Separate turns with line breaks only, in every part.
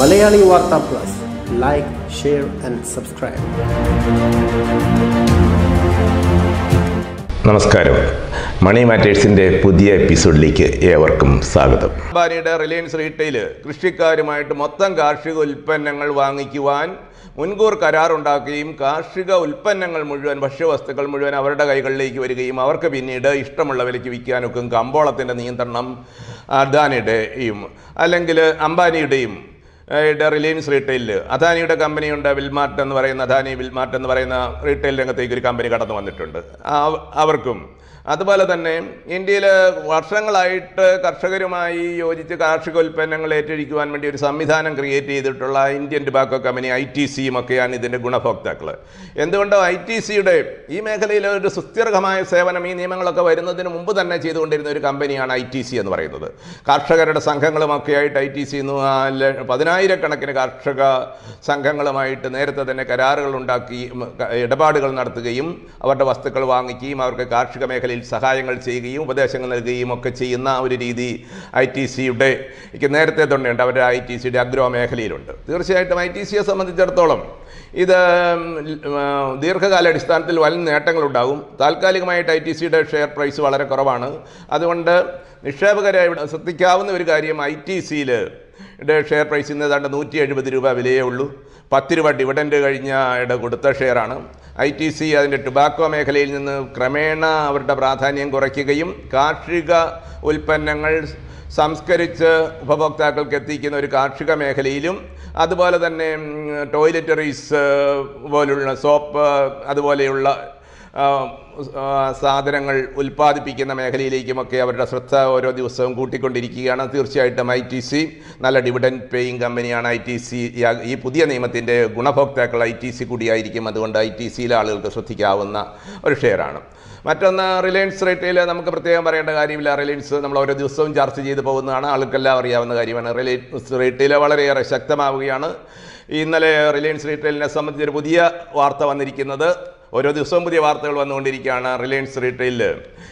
മലയാളി വാർത്ത plus like share and subscribe
നമസ്കാരം money മാറ്റേഴ്സിൻ്റെ പുതിയ എപ്പിസോഡിലേക്ക് ഏവർക്കും സ്വാഗതം
അംബാനിയുടെ റിലയൻസ് റീറ്റെയിൽ കൃഷിക്കാരുമായിട്ട് മൊത്തം കാർഷിക ഉൽപ്പന്നങ്ങൾ വാങ്ങിക്കുവാൻ മുൻകൂർ കരാറുണ്ടാക്കുകയും കാർഷിക ഉൽപ്പന്നങ്ങൾ മുഴുവൻ ഭക്ഷ്യവസ്തുക്കൾ മുഴുവൻ അവരുടെ കൈകളിലേക്ക് വരികയും അവർക്ക് പിന്നീട് ഇഷ്ടമുള്ള വിലയ്ക്ക് വിൽക്കാനൊക്കെ കമ്പോളത്തിൻ്റെ നിയന്ത്രണം അദാനിയുടെയും അല്ലെങ്കിൽ അംബാനിയുടെയും യുടെ റിലയൻസ് റീറ്റെയിലിൽ അദാനിയുടെ കമ്പനിയുണ്ട് വിൽമാർട്ട് എന്ന് പറയുന്ന അദാനി വിൽമാർട്ട് എന്ന് പറയുന്ന റീറ്റെയിൽ രംഗത്തേക്ക് ഒരു കമ്പനി കടന്നു വന്നിട്ടുണ്ട് ആ- അവർക്കും അതുപോലെ തന്നെ ഇന്ത്യയിൽ വർഷങ്ങളായിട്ട് കർഷകരുമായി യോജിച്ച് കാർഷിക ഉൽപ്പന്നങ്ങൾ ഏറ്റെടുക്കുവാൻ വേണ്ടി ഒരു സംവിധാനം ക്രിയേറ്റ് ചെയ്തിട്ടുള്ള Indian tobacco company I T സിയും ഒക്കെയാണ് ഇതിൻ്റെ ഗുണഭോക്താക്കൾ എന്തുകൊണ്ട് ഐ ടി സിയുടെ ഈ മേഖലയിൽ ഒരു സുസ്ഥിരമായ സേവനം ഈ നിയമങ്ങളൊക്കെ വരുന്നതിന് മുമ്പ് തന്നെ ചെയ്തുകൊണ്ടിരുന്ന ഒരു കമ്പനിയാണ് ഐ ടി സി എന്ന് പറയുന്നത് കർഷകരുടെ സംഘങ്ങളുമൊക്കെ ആയിട്ട് ഐ ടി സി പതിനായിരക്കണക്കിന് കർഷക സംഘങ്ങളുമായിട്ട് നേരത്തെ തന്നെ കരാറുകൾ ഉണ്ടാക്കി ഉം, ക- ഇടപാടുകൾ നടത്തുകയും അവരുടെ വസ്തുക്കൾ വാങ്ങിക്കുകയും അവർക്ക് കാർഷിക മേഖലയിൽ സഹായങ്ങൾ ചെയ്യുകയും ഉപദേശങ്ങൾ നൽകുകയും ഒക്കെ ചെയ്യുന്ന ഒരു രീതി ഐ ടി സിയുടെ നേരത്തെ തന്നെയുണ്ട് അവരുടെ ഐ ടി സിയുടെ അഗ്രോ മേഖലയിലുണ്ട് തീർച്ചയായിട്ടും ഐ ടി സിയെ സംബന്ധിച്ചിടത്തോളം ഇത് ഉം, ആ, ദീർഘകാലാടിസ്ഥാനത്തിൽ വൻ നേട്ടങ്ങളുണ്ടാകും താൽക്കാലികമായിട്ട് ഐ ടി സിയുടെ ഷെയർ പ്രൈസ് വളരെ കുറവാണ് അതുകൊണ്ട് നിക്ഷേപകരെ ഇവിടെ ശ്രദ്ധിക്കാവുന്ന ഒരു കാര്യം ഐ ടി സിയിൽ ഷെയർ പ്രൈസ് ഇന്ന് ഏതാണ്ട് നൂറ്റി എഴുപത് രൂപ വിലയേ ഉള്ളൂ പത്ത് രൂപ ഡിവിഡൻഡ് കഴിഞ്ഞ ഇട കൊടുത്ത ഷെയറാണ് ഐ ടി സി അതിൻ്റെ ടുബാക്കോ മേഖലയിൽ നിന്ന് ക്രമേണ അവരുടെ പ്രാധാന്യം കുറയ്ക്കുകയും കാർഷിക ഉൽപ്പന്നങ്ങൾ സംസ്കരിച്ച് ഉപഭോക്താക്കൾക്ക് എത്തിക്കുന്ന ഒരു കാർഷിക മേഖലയിലും അതുപോലെ തന്നെ ടോയ്ലറ്ററീസ് പോലുള്ള സോപ്പ് അതുപോലെയുള്ള ആ, ആ, സാധനങ്ങൾ ഉൽപ്പാദിപ്പിക്കുന്ന മേഖലയിലേക്കുമൊക്കെ അവരുടെ ശ്രദ്ധ ഓരോ ദിവസവും കൂട്ടിക്കൊണ്ടിരിക്കുകയാണ് തീർച്ചയായിട്ടും ഐ ടി സി നല്ല ഡിവിഡൻഡ് പേയിങ് കമ്പനിയാണ് ഐ ടി സി ഈ പുതിയ നിയമത്തിൻ്റെ ഗുണഭോക്താക്കൾ ഐ ടി സി കൂടിയായിരിക്കും അതുകൊണ്ട് ഐ ടി സിയിലെ ആളുകൾക്ക് ശ്രദ്ധിക്കാവുന്ന ഒരു ഷെയറാണ് മറ്റൊന്ന് റിലയൻസ് റീറ്റെയിൽ നമുക്ക് പ്രത്യേകം പറയേണ്ട കാര്യമില്ല റിലയൻസ് നമ്മൾ ഓരോ ദിവസവും ചർച്ച ചെയ്ത് പോകുന്നതാണ് ആൾക്കെല്ലാം അറിയാവുന്ന കാര്യമാണ് റിലയൻസ് റീറ്റെയിൽ വളരെയേറെ ശക്തമാവുകയാണ് ഇന്നലെ റിലയൻസ് റീറ്റെയിലിനെ സംബന്ധിച്ച് ഒരു പുതിയ വാർത്ത വന്നിരിക്കുന്നത് ഓരോ ദിവസവും പുതിയ വാർത്തകൾ വന്നുകൊണ്ടിരിക്കുകയാണ് റിലയൻസ് റീറ്റെയിലിൽ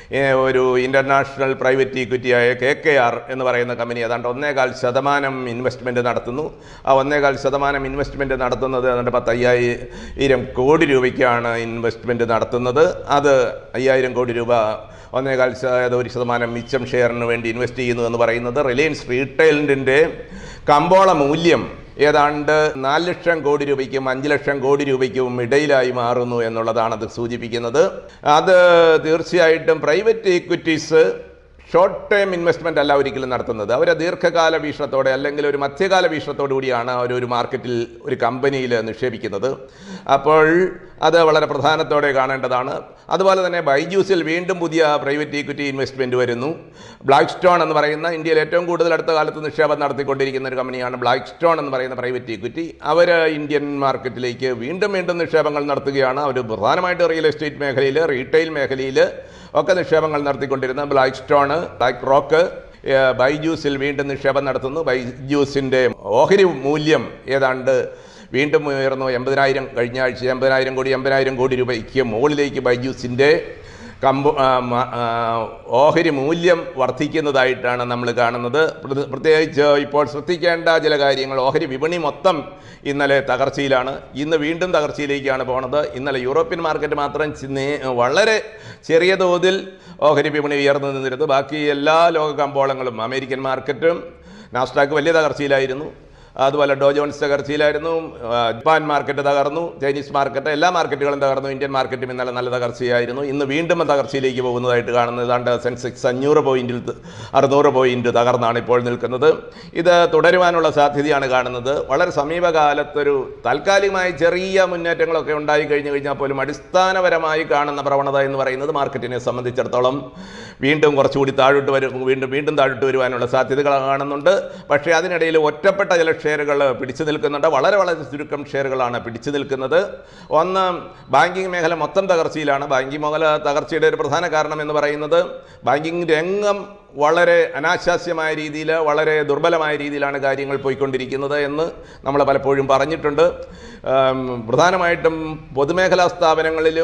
ഒരു ഇൻ്റർനാഷണൽ പ്രൈവറ്റ് ഇക്വിറ്റിയായ കെ കെ ആർ എന്ന് പറയുന്ന കമ്പനി ഏതാണ്ട് ഒന്നേകാൽ ശതമാനം ഇൻവെസ്റ്റ്മെൻറ്റ് നടത്തുന്നു ആ ഒന്നേകാൽ ശതമാനം ഇൻവെസ്റ്റ്മെൻറ്റ് നടത്തുന്നത് ഏതാണ്ട് പത്തയ്യായിരം കോടി രൂപയ്ക്കാണ് ഇൻവെസ്റ്റ്മെൻറ്റ് നടത്തുന്നത് അത് അയ്യായിരം കോടി രൂപ ഒന്നേകാൽ ശ- ഒരു ശതമാനം മിച്ചം ഷെയറിന് വേണ്ടി ഇൻവെസ്റ്റ് ചെയ്യുന്നു എന്ന് പറയുന്നത് റിലയൻസ് റീറ്റെയിലിൻ്റെ കമ്പോള മൂല്യം ഏതാണ്ട് നാല് ലക്ഷം കോടി രൂപയ്ക്കും അഞ്ച് ലക്ഷം കോടി രൂപയ്ക്കും ഇടയിലായി മാറുന്നു എന്നുള്ളതാണ് അത് സൂചിപ്പിക്കുന്നത് അത് തീർച്ചയായിട്ടും private equities short term investment അല്ല ഒരിക്കലും നടത്തുന്നത് അവർ ദീർഘകാല വീക്ഷണത്തോടെ അല്ലെങ്കിൽ ഒരു മധ്യകാല വീക്ഷണത്തോടു കൂടിയാണ് അവർ ഒരു മാർക്കറ്റിൽ ഒരു കമ്പനിയിൽ നിക്ഷേപിക്കുന്നത് അപ്പോൾ അത് വളരെ പ്രധാനത്തോടെ കാണേണ്ടതാണ് അതുപോലെ തന്നെ ബൈജൂസിൽ വീണ്ടും പുതിയ പ്രൈവറ്റ് ഈക്വിറ്റി ഇൻവെസ്റ്റ്മെൻറ്റ് വരുന്നു ബ്ലാക്ക് സ്റ്റോൺ എന്ന് പറയുന്ന ഇന്ത്യയിൽ ഏറ്റവും കൂടുതൽ അടുത്ത കാലത്ത് നിക്ഷേപം നടത്തിക്കൊണ്ടിരിക്കുന്ന ഒരു കമ്പനിയാണ് ബ്ലാക്ക് സ്റ്റോൺ എന്ന് പറയുന്ന പ്രൈവറ്റ് ഈക്വിറ്റി അവർ ഇന്ത്യൻ മാർക്കറ്റിലേക്ക് വീണ്ടും വീണ്ടും നിക്ഷേപങ്ങൾ നടത്തുകയാണ് അവർ പ്രധാനമായിട്ട് റിയൽ എസ്റ്റേറ്റ് മേഖലയിൽ റീറ്റെയിൽ മേഖലയിൽ ഒക്കെ നിക്ഷേപങ്ങൾ നടത്തിക്കൊണ്ടിരുന്ന ബ്ലാക്ക് സ്റ്റോൺ ബ്ലാക്ക് റോക്ക് ഏഹ്, ബൈജൂസിൽ വീണ്ടും നിക്ഷേപം നടത്തുന്നു ബൈജൂസിൻ്റെ ഓഹരി മൂല്യം ഏതാണ്ട് വീണ്ടും ഉയർന്നു എൺപതിനായിരം കഴിഞ്ഞ ആഴ്ച എൺപതിനായിരം കോടി എൺപതിനായിരം കോടി രൂപയ്ക്ക് മുകളിലേക്ക് ബൈജൂസിൻ്റെ കമ്പ ആ, മ- ആ, ഓഹരി മൂല്യം വർദ്ധിക്കുന്നതായിട്ടാണ് നമ്മൾ കാണുന്നത് പ്രത്- പ്രത്യേകിച്ച് ഇപ്പോൾ ശ്രദ്ധിക്കേണ്ട ചില കാര്യങ്ങൾ ഓഹരി വിപണി മൊത്തം ഇന്നലെ തകർച്ചയിലാണ് ഇന്ന് വീണ്ടും തകർച്ചയിലേക്കാണ് പോണത് ഇന്നലെ യൂറോപ്യൻ മാർക്കറ്റ് മാത്രം ചി- നേ- വളരെ ചെറിയ തോതിൽ ഓഹരി വിപണി ഉയർന്നു നിന്നിരുന്നു ബാക്കി എല്ലാ ലോക കമ്പോളങ്ങളും അമേരിക്കൻ മാർക്കറ്റും നാസ്ഡാക്ക് വലിയ തകർച്ചയിലായിരുന്നു അതുപോലെ ഡോ ജോൺസ് തകർച്ചയിലായിരുന്നു ആ, ജപ്പാൻ മാർക്കറ്റ് തകർന്നു ചൈനീസ് മാർക്കറ്റ് എല്ലാ മാർക്കറ്റുകളും തകർന്നു ഇന്ത്യൻ മാർക്കറ്റും ഇന്നലെ നല്ല തകർച്ചയായിരുന്നു ഇന്ന് വീണ്ടും തകർച്ചയിലേക്ക് പോകുന്നതായിട്ട് കാണുന്നത് ഏതാണ്ട് സെൻസെക്സ് അഞ്ഞൂറ് പോയിന്റിൽ ത- അറുന്നൂറ് പോയിന്റ് തകർന്നാണ് ഇപ്പോൾ നിൽക്കുന്നത് ഇത് തുടരുവാനുള്ള സാധ്യതയാണ് കാണുന്നത് വളരെ സമീപകാലത്തൊരു താൽക്കാലികമായി ചെറിയ മുന്നേറ്റങ്ങളൊക്കെ ഉണ്ടായി കഴിഞ്ഞു കഴിഞ്ഞാൽ പോലും അടിസ്ഥാനപരമായി കാണുന്ന പ്രവണത എന്ന് പറയുന്നത് മാർക്കറ്റിനെ സംബന്ധിച്ചിടത്തോളം വീണ്ടും കുറച്ചുകൂടി താഴോട്ട് വരും വീണ്ടും വീണ്ടും താഴോട്ട് വരുവാനുള്ള സാധ്യതകൾ കാണുന്നുണ്ട് പക്ഷേ അതിനിടയിൽ ഒറ്റപ്പെട്ട ചില ഷെയറുകൾ പിടിച്ചു നിൽക്കുന്നുണ്ട് വളരെ വളരെ ചുരുക്കം ഷെയറുകളാണ് പിടിച്ചു നിൽക്കുന്നത് ഒന്ന് ബാങ്കിങ് മേഖല മൊത്തം തകർച്ചയിലാണ് ബാങ്കിങ് മേഖല തകർച്ചയുടെ ഒരു പ്രധാന കാരണം എന്ന് പറയുന്നത് ബാങ്കിങ് രംഗം വളരെ അനാശാസ്യമായ രീതിയിൽ വളരെ ദുർബലമായ രീതിയിലാണ് കാര്യങ്ങൾ പോയിക്കൊണ്ടിരിക്കുന്നത് എന്ന് നമ്മൾ പലപ്പോഴും പറഞ്ഞിട്ടുണ്ട് ആം, പ്രധാനമായിട്ടും പൊതുമേഖലാ സ്ഥാപനങ്ങളിലും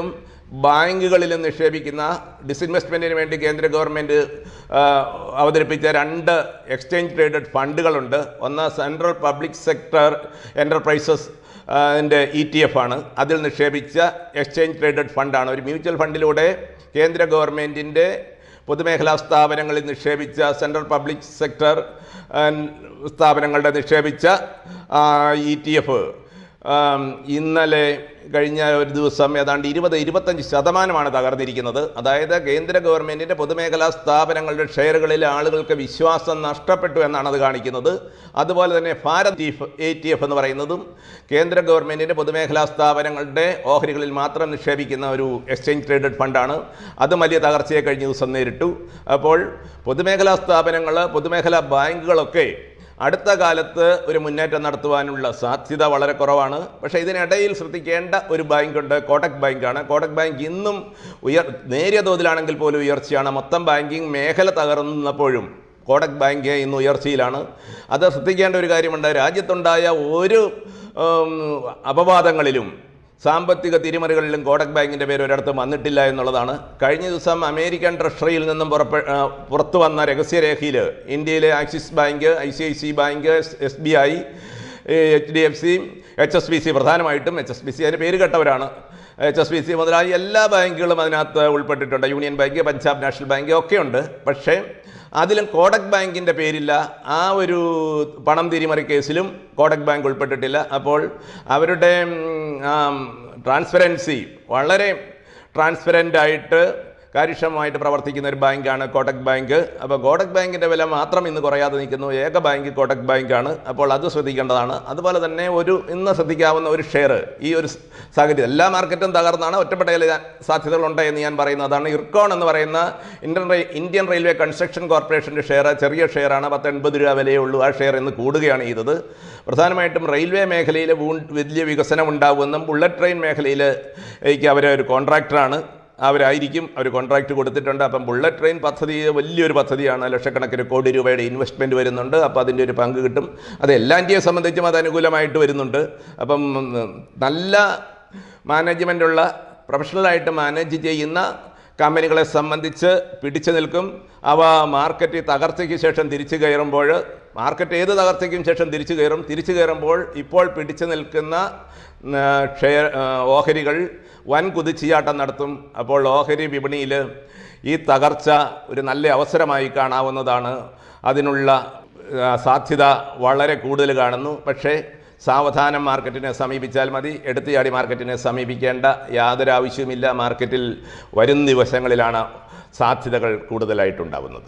ബാങ്കുകളിൽ നിക്ഷേപിക്കുന്ന ഡിസിൻവെസ്റ്റ്മെൻറ്റിന് വേണ്ടി കേന്ദ്ര ഗവൺമെൻറ് ആ, അവതരിപ്പിച്ച രണ്ട് എക്സ്ചേഞ്ച് ട്രേഡഡ് ഫണ്ടുകളുണ്ട് ഒന്ന് സെൻട്രൽ പബ്ലിക് സെക്ടർ എൻ്റർപ്രൈസസ് അതിൻ്റെ ഇ ടി എഫ് ആണ് അതിൽ നിക്ഷേപിച്ച എക്സ്ചേഞ്ച് ട്രേഡഡ് ഫണ്ടാണ് ഒരു മ്യൂച്വൽ ഫണ്ടിലൂടെ കേന്ദ്ര ഗവൺമെൻറ്റിൻ്റെ പൊതുമേഖലാ സ്ഥാപനങ്ങളിൽ നിക്ഷേപിച്ച സെൻട്രൽ പബ്ലിക് സെക്ടർ സ്ഥാപനങ്ങളുടെ നിക്ഷേപിച്ച ഇ ടി എഫ് ഇന്നലെ കഴിഞ്ഞ ഒരു ദിവസം ഏതാണ്ട് ഇരുപത് ഇരുപത്തഞ്ച് ശതമാനമാണ് തകർന്നിരിക്കുന്നത് അതായത് കേന്ദ്ര ഗവൺമെൻറ്റിൻ്റെ പൊതുമേഖലാ സ്ഥാപനങ്ങളുടെ ഷെയറുകളിൽ ആളുകൾക്ക് വിശ്വാസം നഷ്ടപ്പെട്ടു എന്നാണ് അത് കാണിക്കുന്നത് അതുപോലെ തന്നെ ഭാരത് എ ടി എഫ് എന്ന് പറയുന്നതും കേന്ദ്ര ഗവൺമെൻറ്റിൻ്റെ പൊതുമേഖലാ സ്ഥാപനങ്ങളുടെ ഓഹരികളിൽ മാത്രം നിക്ഷേപിക്കുന്ന ഒരു എക്സ്ചേഞ്ച് ട്രേഡഡ് ഫണ്ടാണ് അതും വലിയ തകർച്ചയെ കഴിഞ്ഞ ദിവസം നേരിട്ടു അപ്പോൾ പൊതുമേഖലാ സ്ഥാപനങ്ങൾ പൊതുമേഖലാ ബാങ്കുകളൊക്കെ അടുത്ത കാലത്ത് ഒരു മുന്നേറ്റം നടത്തുവാനുള്ള സാധ്യത വളരെ കുറവാണ് പക്ഷേ ഇതിനിടയിൽ ശ്രദ്ധിക്കേണ്ട ഒരു ബാങ്കുണ്ട് കോട്ടക് ബാങ്കാണ് കോട്ടക് ബാങ്ക് ഇന്നും ഉയർ നേരിയ തോതിലാണെങ്കിൽ പോലും ഉയർച്ചയാണ് മൊത്തം ബാങ്കിങ് മേഖല തകർന്നപ്പോഴും കോട്ടക് ബാങ്ക് ഇന്ന് ഉയർച്ചയിലാണ് അത് ശ്രദ്ധിക്കേണ്ട ഒരു കാര്യമുണ്ട് രാജ്യത്തുണ്ടായ ഒരു ഉം, അപവാദങ്ങളിലും സാമ്പത്തിക തിരിമറികളിലും കോടക് ബാങ്കിൻ്റെ പേര് ഒരിടത്തും വന്നിട്ടില്ല എന്നുള്ളതാണ് കഴിഞ്ഞ ദിവസം അമേരിക്കൻ ട്രഷറിയിൽ നിന്നും പുറപ്പെ ആ, പുറത്തു വന്ന രഹസ്യരേഖയിൽ ഇന്ത്യയിലെ Axis bank I C I C bank S B I H D F C H S B C പ്രധാനമായിട്ടും എച്ച് എസ് ബി സി അതിന് പേര് കേട്ടവരാണ് എച്ച് എസ് ബി സി മുതലായി എല്ലാ ബാങ്കുകളും അതിനകത്ത് ഉൾപ്പെട്ടിട്ടുണ്ട് union bank Punjab national bank ഒക്കെ ഉണ്ട് പക്ഷേ അതിലും കോടക് ബാങ്കിൻ്റെ പേരില്ല ആ ഒരു പണം തിരിമറി കേസിലും കോടക് ബാങ്ക് ഉൾപ്പെട്ടിട്ടില്ല അപ്പോൾ അവരുടെ ട്രാൻസ്പെറൻസി വളരെ ട്രാൻസ്പെറൻ്റ് ആയിട്ട് കാര്യക്ഷമമായിട്ട് പ്രവർത്തിക്കുന്ന ഒരു ബാങ്കാണ് കോട്ടക് ബാങ്ക് അപ്പോൾ കോട്ടക് ബാങ്കിൻ്റെ വില മാത്രം ഇന്ന് കുറയാതെ നിൽക്കുന്നു ഏക ബാങ്ക് കോട്ടക് ബാങ്കാണ് അപ്പോൾ അത് ശ്രദ്ധിക്കേണ്ടതാണ് അതുപോലെ തന്നെ ഒരു ഇന്ന് ശ്രദ്ധിക്കാവുന്ന ഒരു ഷെയർ ഈ ഒരു സാഹചര്യം എല്ലാ മാർക്കറ്റും തകർന്നാണ് ഒറ്റപ്പെട്ട ചില സാധ്യതകളുണ്ട് എന്ന് ഞാൻ പറയുന്നതാണ് ഇർക്കോൺ എന്ന് പറയുന്ന Indian rail Indian railway construction കോർപ്പറേഷൻ്റെ ഷെയർ ചെറിയ ഷെയറാണ് പത്ത് എൺപത് രൂപ വിലയേ ഉള്ളൂ ആ ഷെയർ ഇന്ന് കൂടുകയാണ് ചെയ്തത് പ്രധാനമായിട്ടും റെയിൽവേ മേഖലയിൽ വൂ- വലിയ വികസനം ഉണ്ടാകുമെന്നും ബുള്ളറ്റ് ട്രെയിൻ മേഖലയിലേക്ക് അവർ ഒരു കോൺട്രാക്ടറാണ് അവരായിരിക്കും അവർ കോൺട്രാക്റ്റ് കൊടുത്തിട്ടുണ്ട് അപ്പം ബുള്ളറ്റ് ട്രെയിൻ പദ്ധതി വലിയൊരു പദ്ധതിയാണ് ലക്ഷക്കണക്കിന് കോടി രൂപയുടെ ഇൻവെസ്റ്റ്മെൻറ്റ് വരുന്നുണ്ട് അപ്പോൾ അതിൻ്റെ ഒരു പങ്ക് കിട്ടും അത് എല്ലാ ഇന്ത്യയെ സംബന്ധിച്ചും അത് അനുകൂലമായിട്ട് വരുന്നുണ്ട് അപ്പം ഉം, നല്ല മാനേജ്മെൻറ്റുള്ള പ്രൊഫഷണലായിട്ട് മാനേജ് ചെയ്യുന്ന കമ്പനികളെ സംബന്ധിച്ച് പിടിച്ചു നിൽക്കും അവ മാർക്കറ്റ് തകർച്ചയ്ക്ക് ശേഷം തിരിച്ചു കയറുമ്പോൾ മാർക്കറ്റ് ഏത് തകർച്ചയ്ക്കും ശേഷം തിരിച്ചു കയറും തിരിച്ചു കയറുമ്പോൾ ഇപ്പോൾ പിടിച്ചു നിൽക്കുന്ന ആ, ഷെയർ ആ, ഓഹരികൾ വൻ കുതിച്ചിയാട്ടം നടത്തും അപ്പോൾ ഓഹരി വിപണിയിൽ ഈ തകർച്ച ഒരു നല്ല അവസരമായി കാണാവുന്നതാണ് അതിനുള്ള ആ, സാധ്യത വളരെ കൂടുതൽ കാണുന്നു പക്ഷേ സാവധാനം മാർക്കറ്റിനെ സമീപിച്ചാൽ മതി എടുത്തുചാടി മാർക്കറ്റിനെ സമീപിക്കേണ്ട യാതൊരു ആവശ്യവുമില്ല മാർക്കറ്റിൽ വരും ദിവസങ്ങളിലാണ് സാധ്യതകൾ കൂടുതലായിട്ടുണ്ടാവുന്നത്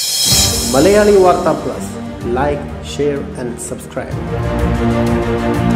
Malayali Warta Plus. Like, share, and subscribe.